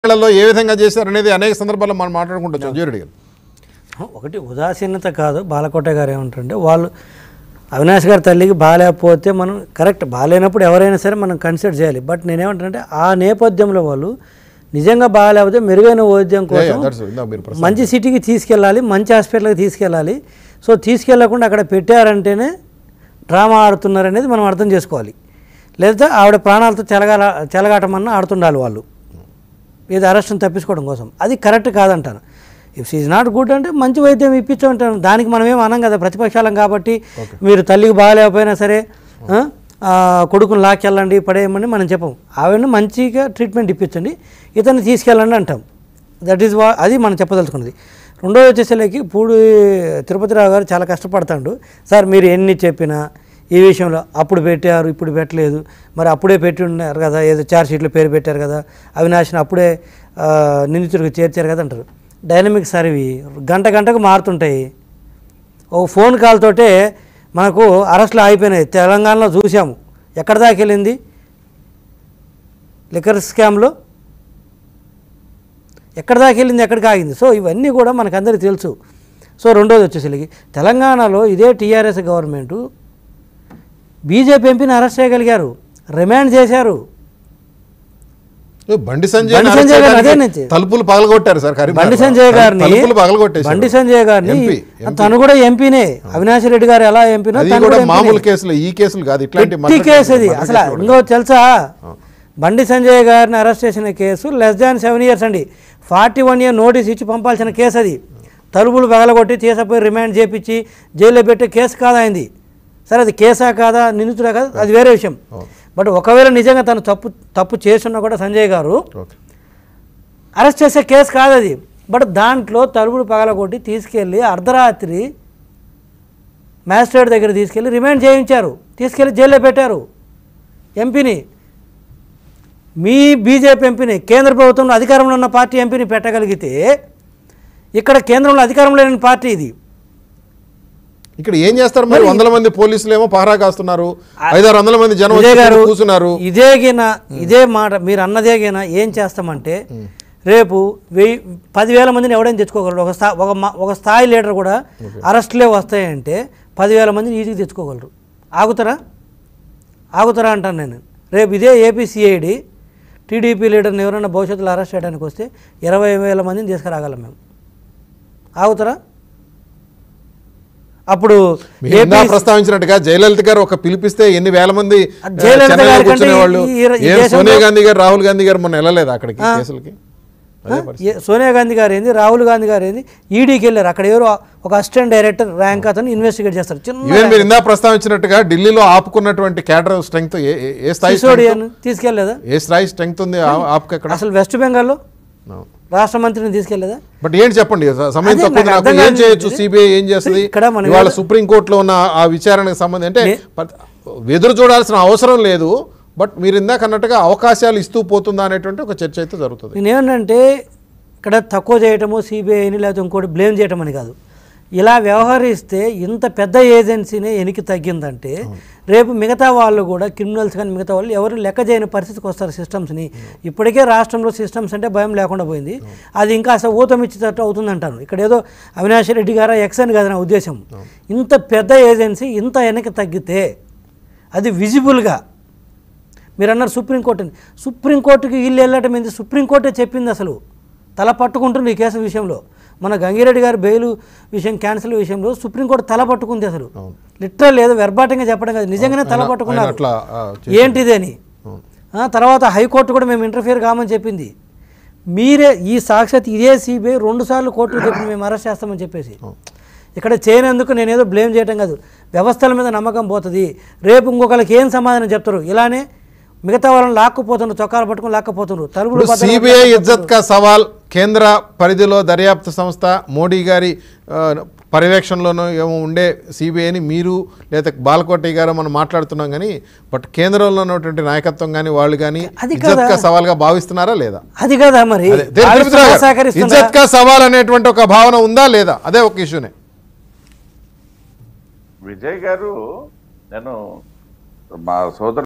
లలో ఏ విధంగా చేశారు అనేది అనేక సందర్భాల్లో మనం మాట్లాడుకుంటాం సంజీవుడి గారు ఒకటి ఉదాసీనత కాదు బాలకోట గారు ఏమంటారంటే వాళ్ళు అవినాష్ గారి తల్లికి బాగాలేకపోతే మనం కరెక్ట్ బాగాలేనప్పుడు ఎవరైనా సరే మనం కన్సిడర్ చేయాలి బట్ నేనేమంటానంటే ఆ నేపథ్యంలో వాళ్ళు నిజంగా బాగాలేకపోతే మెరుగైన వైద్యం Yeah, yeah, కోసం that's it. ఇందాక మీరు ప్రస్తావించారు. మంచి సిటీకి తీసుకెళ్ళాలి మంచి హాస్పిటల్కి తీసుకెళ్ళాలి సో తీసుకెళ్లకుండా అక్కడ పెట్టారంటేనే డ్రామా ఆడుతున్నారు అనేది మనం అర్థం చేసుకోవాలి లేదా ఆవిడ ప్రాణాలతో చెలగాల చెలగాటమన్నా ఆడుతుండాలి వాళ్ళు ఏది అరెస్ట్ని తప్పించుకోవడం కోసం అది కరెక్ట్ కాదంటాను ఇఫ్ షీఈ్ నాట్ గుడ్ అంటే మంచి వైద్యం ఇప్పించమంటాను దానికి మనం ఏం అనం కదా ప్రతిపక్షాలం కాబట్టి మీరు తల్లికి బాగాలేకపోయినా సరే ఆ, ఆ, కొడుకుని లాక్కెళ్ళండి పడేయమని మనం చెప్పం ఆవిడని మంచిగా ట్రీట్మెంట్ ఇప్పించండి ఇతన్ని తీసుకెళ్ళండి అంటాం దట్ ఈస్ వా అది మనం చెప్పదలుచుకున్నది రెండో వచ్చేసరికి పూడి తిరుపతిరావు గారు చాలా కష్టపడతాడు సార్ మీరు ఎన్ని చెప్పినా ఈ విషయంలో అప్పుడు పెట్టారు ఇప్పుడు పెట్టలేదు మరి అప్పుడే పెట్టి ఉన్నారు కదా ఏదో చార్జ్ షీట్లో పేరు పెట్టారు కదా అవినాష్ని అప్పుడే ఆ, నిందితుడికి చేర్చారు కదా అంటారు డైనమిక్ సర్వీ గంట గంటకు మారుతుంటాయి ఓ ఫోన్ కాల్ తోటే మనకు అరెస్టులు అయిపోయినాయి తెలంగాణలో చూసాము ఎక్కడ దాకా వెళ్ళింది లిక్కర్ స్కామ్లో ఎక్కడ దాకా వెళ్ళింది ఎక్కడికి ఆగింది సో ఇవన్నీ కూడా మనకందరికీ తెలుసు సో రెండోది వచ్చేసరికి తెలంగాణలో ఇదే టీఆర్ఎస్ గవర్నమెంటు బీజేపీ ఎంపీని అరెస్ట్ చేయగలిగారు రిమాండ్ చేశారు ఏ, బండి సంజయ్ బండి ని సంజయ్ అరెస్ట్ గారిని అదే చేయడానికి నుంచి. తలుపులు పగలగొట్టారు సార్ కరీంనగర్లో. బండి సంజయ్ గారిని తలుపులు పగలగొట్టేశారు బండి సంజయ్ గారిని ఎంపీ, ఎంపీ. తను కూడా ఎంపీనే అవినాష్ రెడ్డి గారు ఎలా ఎంపీనో అది తను కూడా కూడా మామూలు ఎంపీనే. కేసులు ఈ కేసులు కాదు ఇట్లాంటి పెట్టి మర్డర్ కేసు ఇది మర్డర్ అసలు కేసులు కూడా ఇంకో తెలుసా బండి సంజయ్ గారిని అరెస్ట్ చేసిన case less than seven years అండి ఫార్టీ వన్ ఇయర్ నోటీస్ ఇచ్చి పంపాల్సిన కేసు అది తలుపులు పగలగొట్టి తీసుకుపోయి రిమాండ్ చేపించి జైల్లో పెట్టే కేసు కాదా అయింది సరే అది కేసా కాదా నిందితుడా కాదా అది వేరే విషయం బట్ ఒకవేళ నిజంగా తను తప్పు తప్పు చేస్తున్నా కూడా సంజయ్ గారు ఓకే అరెస్ట్ చేసే కేసు కాదు అది బట్ దాంట్లో తలుపులు పగలగొట్టి తీసుకెళ్ళి అర్ధరాత్రి మ్యాజిస్ట్రేట్ దగ్గర తీసుకెళ్ళి రిమాండ్ చేయించారు తీసుకెళ్ళి జైల్లో పెట్టారు ఎంపీని మీ బీజేపీ ఎంపీని కేంద్ర ప్రభుత్వంలో అధికారంలో ఉన్న పార్టీ ఎంపీని పెట్టగలిగితే ఇక్కడ కేంద్రంలో అధికారంలో లేని పార్టీ ఇది ఇక్కడ ఏం చేస్తారు మరి వందల మంది పోలీసులు ఏమో పహరా కాస్తున్నారు ఐదారు వందల మంది జనం విజయ్ వచ్చి గారు కూర్చున్నారు ఇదే గిన ఇదే మాట మీరు అన్నదే గిన ఏం చేస్తామంటే రేపు వెయ్యి పదివేల మందిని ఎవడైనా తెచ్చుకోగలరు ఒక స్థా ఒక మా- ఒక స్థాయి లీడర్ కూడా అరెస్టులే వస్తాయంటే పదివేల మందిని ఈజీగా తెచ్చుకోగలరు ఆగుతారా ఆగుతారా అంటాను నేను రేపు ఇదే ఏపీ సిఐడి టీడీపీ లీడర్ని ఎవరైనా భవిష్యత్తులో అరెస్ట్ చేయడానికి వస్తే ఇరవై వేల మందిని తీసుకురాగలం మేము ఆగుతారా అప్పుడు మీరు ఇందా ప్రస్తావించినట్టుగా జయలలిత గారు ఒక పిలిపిస్తే ఎన్ని వేల మంది ఆ జయలలిత చెన్నైలో గారి కంటే కూర్చునేవాళ్ళు ఈ- ఈ- ఈ ఏం దేశంలో- సోనియా గాంధీ గారు రాహుల్ గాంధీ గారు మొన్న వెళ్ళలేదు అక్కడికి కేసులకి అదే పరిస్థితి. ఏ- సోనియా గాంధీ గారు ఏంది రాహుల్ గాంధీ గారు ఏంది ఈడీకి వెళ్ళారు అక్కడ ఎవరు ఒక అసిస్టెంట్ డైరెక్టర్ ర్యాంక్ అతను ఇన్వెస్టిగేట్ చేస్తారు చిన్న ఈవెన్ మీరు ఇందా ప్రస్తావించినట్టుగా ఢిల్లీలో ఆపుకున్నటువంటి క్యాడర్ స్ట్రెంగ్త్ ఏ ఏ- ఏ స్థాయి సిసోడియన్ తీసుకెళ్ళలేదా strength? ఏ స్థాయి స్ట్రెంగ్త్ ఉంది ఆ- ఆపుకు ఎక్కడ అసలు వెస్ట్ బెంగాల్లో రాష్ట్ర మంత్రిని తీసుకెళ్ళలేదా బట్ ఏంటి చెప్పండి స- సమయం అదే తక్కువ నాకు నాకు అర్థం ఏం కాదు చేయొచ్చు ఇది. సిబిఐ ఏం చేస్తుంది ఇక్కడ మనం ఇవాళ ఏదో- సుప్రీం కోర్టులో ఉన్న ఆ విచారణకు సంబంధించి అంటే నే- ప- ఎదురు చూడాల్సిన అవసరం లేదు బట్ మీరు ఇందాక అన్నట్టుగా అవకాశాలు ఇస్తూ పోతుందా అనేటువంటి ఒక చర్చ అయితే జరుగుతుంది నేనేమంటే ఇక్కడ తక్కువ చేయటము సిబిఐని లేకపోతే ఇంకోటి బ్లేమ్ చేయటం అని కాదు ఇలా వ్యవహరిస్తే ఇంత పెద్ద ఏజెన్సీనే ఎనికి తగ్గిందంటే రేపు మిగతా వాళ్ళు కూడా క్రిమినల్స్ కానీ మిగతా వాళ్ళు ఎవరు లెక్క చేయని పరిస్థితికి వస్తారు సిస్టమ్స్ని ఇప్పటికే రాష్ట్రంలో సిస్టమ్స్ అంటే భయం లేకుండా పోయింది అది ఇంకా అసలు ఊతం ఇచ్చేటట్టు అవుతుంది అంటాను ఇక్కడ ఏదో అవినాష్ రెడ్డి గారా ఎక్స్ అని కాదు నా ఉద్దేశం ఇంత పెద్ద ఏజెన్సీ ఇంత వెనక్కి తగ్గితే అది విజిబుల్గా మీరు అన్నారు సుప్రీంకోర్టు అని సుప్రీంకోర్టుకి వీళ్ళు వెళ్ళటం ఏంది సుప్రీంకోర్టే చెప్పింది అసలు తల పట్టుకుంటుంది ఈ కేసు విషయంలో మన గంగిరెడ్డి గారి బెయిల్ విషయం క్యాన్సిల్ విషయంలో సుప్రీంకోర్టు తల పట్టుకుంది అసలు లిటరల్ ఏదో వెర్బాటంగా చెప్పడం కాదు నిజంగానే తల ఆయన- పట్టుకున్నారు ఆయన అట్లా, ఆ, ఏంటిది అని ఆ, తర్వాత హైకోర్టు కూడా మేము ఇంటర్ఫియర్ కామని చెప్పింది మీరే ఈ సాక్షాత్ ఇదే సిబిఐ రెండు సార్లు కోర్టులు చెప్పింది మేము అరెస్ట్ చేస్తామని చెప్పేసి ఇక్కడ చేయనందుకు నేనేదో బ్లేమ్ చేయటం కాదు వ్యవస్థల మీద నమ్మకం పోతుంది రేపు ఇంకొకరికి ఏం సమాధానం చెప్తారు ఇలానే మిగతా వాళ్ళని లాక్కుపోతున్నారు చొక్కాలు పట్టుకుని లాక్కపోతున్నారు తలుపులు ఇప్పుడు బద్దలు సిబిఐ కొట్టుకొని ఇజ్జత్ కా సవాల్ కేంద్ర పరిధిలో దర్యాప్తు సంస్థ మోడీ గారి ఆ, పర్యవేక్షణలోనూ ఏమో ఉండే సిబిఐని మీరు లేదా బాలకోటి గారు మనం మాట్లాడుతున్నాం కానీ బట్ కేంద్రంలో ఉన్నటువంటి నాయకత్వం కానీ వాళ్ళు కానీ అది ఇజ్జత్ కా కదా. సవాల్గా భావిస్తున్నారా లేదా అది కదా మరి అదే, దేని భావిస్తున్నా, తిరుపతిరావు గారు, సహకరిస్తున్నా. ఇజ్జత్ కా సవాల్ అనేటువంటి ఒక భావన ఉందా లేదా అదే ఒక ఇష్యూనే విజయ్ గారు నేను మా సోదరు